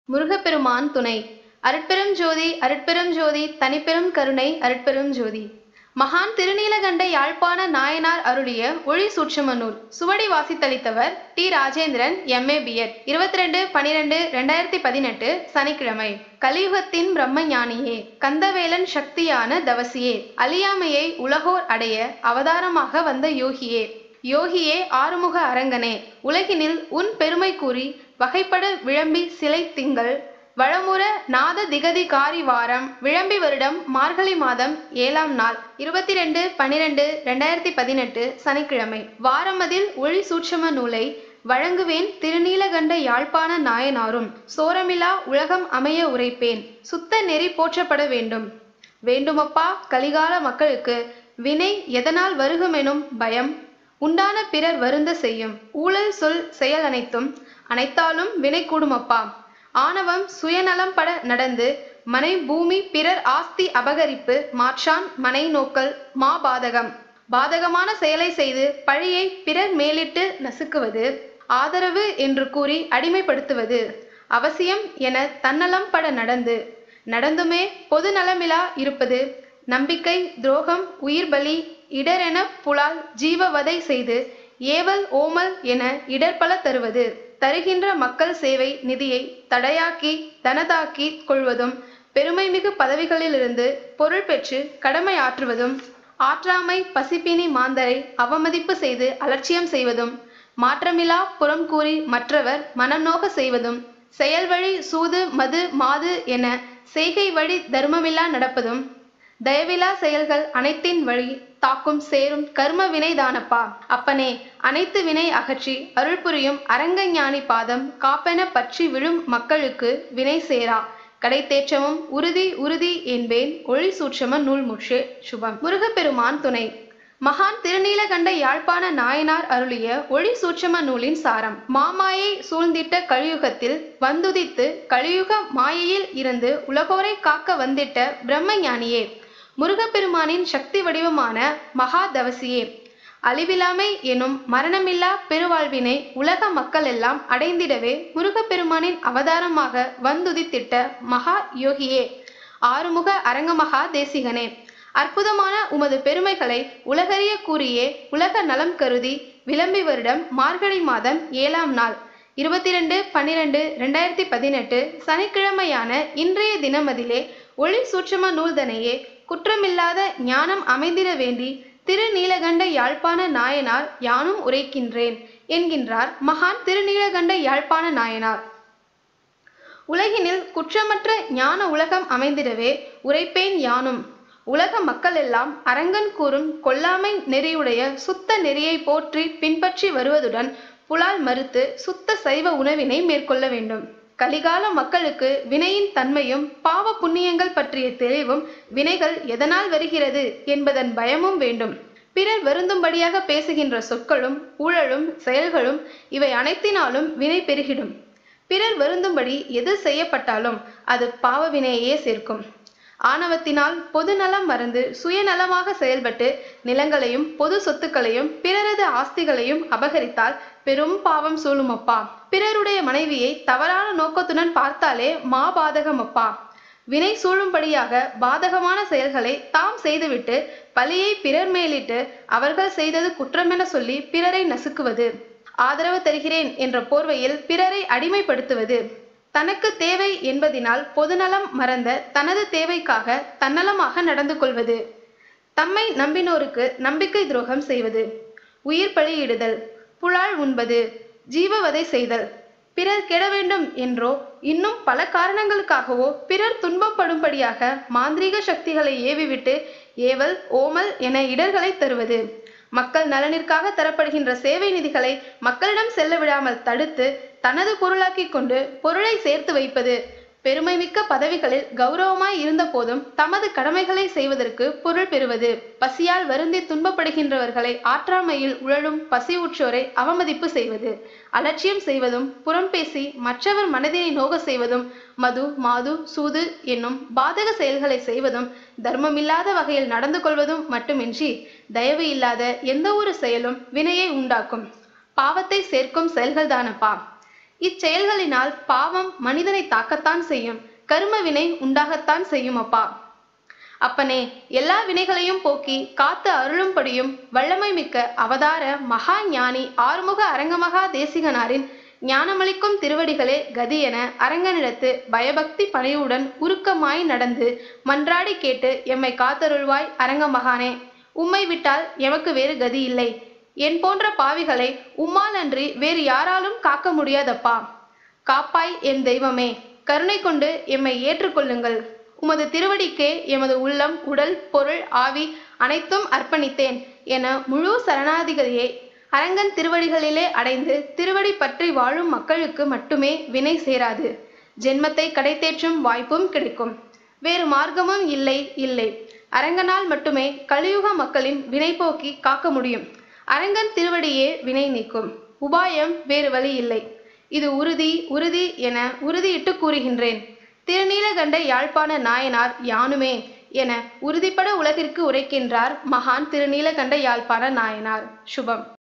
முருகப்பெருமான் துணை அருட்பெரும் ஜோதி அருட்பெரும் ஜோதி தனிப்பெரும் கருணை அருட்பெரும் ஜோதி மகான் திருநீலகண்ட யாழ்ப்பாண நாயனார் அருளிய ஒளி சூட்சும நூல் சுவடி வாசித்தளித்தவர் டி ராஜேந்திரன் எம்ஏ பிஎட் இருபத்தி ரெண்டு பனிரெண்டு ரெண்டாயிரத்தி பதினெட்டு சனிக்கிழமை கலியுகத்தின் பிரம்ம ஞானியே கந்தவேலன் சக்தியான தவசியே அழியாமையை உலகோர் அடைய அவதாரமாக வந்த யோகியே யோகியே ஆறுமுக அரங்கனே உலகினில் உன் பெருமை கூறி வகைப்பட விளம்பி சிலை திங்கள் வளமுற நாத திகதி காரி வாரம் விளம்பி வருடம் மார்கழி மாதம் ஏழாம் நாள் இருபத்தி ரெண்டு பனிரெண்டு ரெண்டாயிரத்தி பதினெட்டு சனிக்கிழமை வாரமதில் ஒளி சூட்சம நூலை வழங்குவேன் திருநீலகண்ட யாழ்ப்பாண நாயனாரும் சோரமிலா உலகம் அமைய உரைப்பேன் சுத்த நெறி போற்றப்பட வேண்டும் வேண்டுமப்பா கலிகால மக்களுக்கு வினை எதனால் வருகுமெனும் பயம் உண்டான பிறர் வருந்த செய்யும் ஊழல் சொல் செயல் அனைத்தும் அனைத்தாலும் வினை கூடுமப்பா ஆணவம் சுயநலம் பட நடந்து மனை பூமி பிறர் ஆஸ்தி அபகரிப்பு மாற்றான் மனை நோக்கல் மா பாதகம் பாதகமான செயலை செய்து பழியை பிறர் மேலிட்டு நசுக்குவது ஆதரவு என்று கூறி அடிமைப்படுத்துவது அவசியம் என தன்னலம் பட நடந்து நடந்துமே பொது நலமிலா இருப்பது நம்பிக்கை துரோகம் உயிர் பலி இடரென புலால் ஜீவவதை செய்து ஏவல் ஓமல் என இடர்பல தருவது தருகின்ற மக்கள் சேவை நிதியை தடையாக்கி தனதாக்கி கொள்வதும் பெருமைமிகு பதவிகளிலிருந்து பொருள் பெற்று கடமை ஆற்றுவதும் ஆற்றாமை பசிப்பினி மாந்தரை அவமதிப்பு செய்து அலட்சியம் செய்வதும் மாற்றமிலா புறம் கூறி மற்றவர் மனநோக செய்வதும் செயல் வழி சூது மது மாது என செய்கை வழி தர்மமில்லா நடப்பதும் தயவிலா செயல்கள் அனைத்தின் வழி தாக்கும் சேரும் கர்ம வினைதானப்பா அப்பனே அனைத்து வினை அகற்றி அருள் புரியும் அரங்க ஞானி பாதம் காப்பென பற்றி விழும் மக்களுக்கு வினை சேரா கடை தேற்றமும் உறுதி உறுதி என்பேன் ஒளி சூட்சம நூல் முற்று சுபம் முருகப்பெருமான் துணை மகான் திருநீலகண்ட யாழ்ப்பாண நாயனார் அருளிய ஒளி சூட்சம நூலின் சாரம் மாமாயை சூழ்ந்திட்ட கலியுகத்தில் வந்துதித்து கலியுக மாயையில் இருந்து உலகோரை காக்க வந்திட்ட பிரம்ம ஞானியே முருகப்பெருமானின் சக்தி வடிவமான மகாதவசியே அழிவிலாமை எனும் மரணமில்லா பெருவாழ்வினை உலக மக்கள் எல்லாம் அடைந்திடவே முருகப்பெருமானின் அவதாரமாக வந்துதித்திட்ட மகா யோகியே ஆறுமுக அரங்கமகா தேசிகனே அற்புதமான உமது பெருமைகளை உலகறிய கூறியே உலக நலம் கருதி விளம்பி வருடம் மார்கழி மாதம் ஏழாம் நாள் இருபத்தி ரெண்டு பன்னிரெண்டு ரெண்டாயிரத்தி பதினெட்டு சனிக்கிழமையான இன்றைய தினமதிலே ஒளி சூட்சம நூல்தனையே குற்றமில்லாத ஞானம் அமைந்திட வேண்டி திருநீலகண்ட யாழ்ப்பாண நாயனார் யானும் உரைக்கின்றேன் என்கின்றார் மகான் திருநீலகண்ட யாழ்ப்பாண நாயனார் உலகினில் குற்றமற்ற ஞான உலகம் அமைந்திடவே உரைப்பேன் யானும் உலக மக்கள் எல்லாம் அரங்கன் கூறும் கொல்லாமை நெறியுடைய சுத்த நெறியை போற்றி பின்பற்றி வருவதுடன் புலால் மறுத்து சுத்த சைவ உணவினை மேற்கொள்ள வேண்டும் கலிகால மக்களுக்கு வினையின் தன்மையும் பாவ புண்ணியங்கள் பற்றிய தெளிவும் வினைகள் எதனால் வருகிறது என்பதன் பயமும் வேண்டும் பிறர் வருந்தும்படியாக பேசுகின்ற சொற்களும் ஊழலும் செயல்களும் இவை அனைத்தினாலும் வினை பெருகிடும் பிறர் வருந்தும்படி எது செய்யப்பட்டாலும் அது பாவ வினையே சேர்க்கும் ஆணவத்தினால் பொது நலம் மறந்து சுயநலமாக செயல்பட்டு நிலங்களையும் பொது சொத்துக்களையும் பிறரது ஆஸ்திகளையும் அபகரித்தால் பெரும் பாவம் சூழுமப்பா பிறருடைய மனைவியை தவறான நோக்கத்துடன் பார்த்தாலே மா பாதகமப்பா வினை சூழும்படியாக பாதகமான செயல்களை தாம் செய்துவிட்டு பழியை பிறர் மேலிட்டு அவர்கள் செய்தது குற்றமென சொல்லி பிறரை நசுக்குவது ஆதரவு தருகிறேன் என்ற போர்வையில் பிறரை அடிமைப்படுத்துவது தனக்கு தேவை என்பதினால் பொதுநலம் மறந்த தனது தேவைக்காக தன்னலமாக நடந்து கொள்வது தம்மை நம்பினோருக்கு நம்பிக்கை துரோகம் செய்வது உயிர் பலியிடுதல் புலால் உண்பது ஜீவவதை செய்தல் பிறர் கெட வேண்டும் என்றோ இன்னும் பல காரணங்களுக்காகவோ பிறர் துன்பப்படும்படியாக மாந்திரீக சக்திகளை ஏவிவிட்டு ஏவல் ஓமல் என இடர்களை தருவது மக்கள் நலனிற்காக தரப்படுகின்ற சேவை நிதிகளை மக்களிடம் செல்ல விடாமல் தடுத்து தனது பொருளாக்கி கொண்டு பொருளை சேர்த்து வைப்பது பெருமைமிக்க பதவிகளில் கௌரவமாய் இருந்த போதும் தமது கடமைகளை செய்வதற்கு பொருள் பெறுவது பசியால் வருந்தி துன்பப்படுகின்றவர்களை ஆற்றாமையில் உழலும் பசி உற்றோரை அவமதிப்பு செய்வது அலட்சியம் செய்வதும் புறம் பேசி மற்றவர் மனதினை நோக செய்வதும் மது மாது சூது என்னும் பாதக செயல்களை செய்வதும் தர்மமில்லாத வகையில் நடந்து கொள்வதும் மட்டுமின்றி தயவு இல்லாத எந்த ஒரு செயலும் வினையை உண்டாக்கும் பாவத்தை சேர்க்கும் செயல்கள்தானப்பா இச்செயல்களினால் பாவம் மனிதனை தாக்கத்தான் செய்யும் கரும வினை உண்டாகத்தான் செய்யும் அப்பா அப்பனே எல்லா வினைகளையும் போக்கி காத்து அருளும்படியும் வல்லமை மிக்க அவதார மகா ஞானி ஆறுமுக அரங்கமகா தேசிகனாரின் ஞானமளிக்கும் திருவடிகளே கதி என அரங்கனிடத்து பயபக்தி பணிவுடன் உருக்கமாய் நடந்து மன்றாடி கேட்டு எம்மை காத்தருள்வாய் அரங்கமகானே உம்மை விட்டால் எமக்கு வேறு கதி இல்லை என் போன்ற பாவிகளை உம்மால் அன்றி வேறு யாராலும் காக்க முடியாதப்பா காப்பாய் என் தெய்வமே கருணை கொண்டு எம்மை ஏற்றுக்கொள்ளுங்கள் உமது திருவடிக்கே எமது உள்ளம் உடல் பொருள் ஆவி அனைத்தும் அர்ப்பணித்தேன் என முழு சரணாதிகதியை அரங்கன் திருவடிகளிலே அடைந்து திருவடி பற்றி வாழும் மக்களுக்கு மட்டுமே வினை சேராது ஜென்மத்தை கடைத்தேற்றும் வாய்ப்பும் கிடைக்கும் வேறு மார்க்கமும் இல்லை இல்லை அரங்கனால் மட்டுமே கலியுக மக்களின் வினை போக்கி காக்க முடியும் அரங்கன் திருவடியே வினை நீக்கும் உபாயம் வேறு வழி இல்லை இது உறுதி உறுதி என உறுதியிட்டு கூறுகின்றேன் திருநீலகண்ட யாழ்ப்பாண நாயனார் யானுமே என உறுதிப்பட உலகிற்கு உரைக்கின்றார் மகான் திருநீலகண்ட யாழ்ப்பாண நாயனார் சுபம்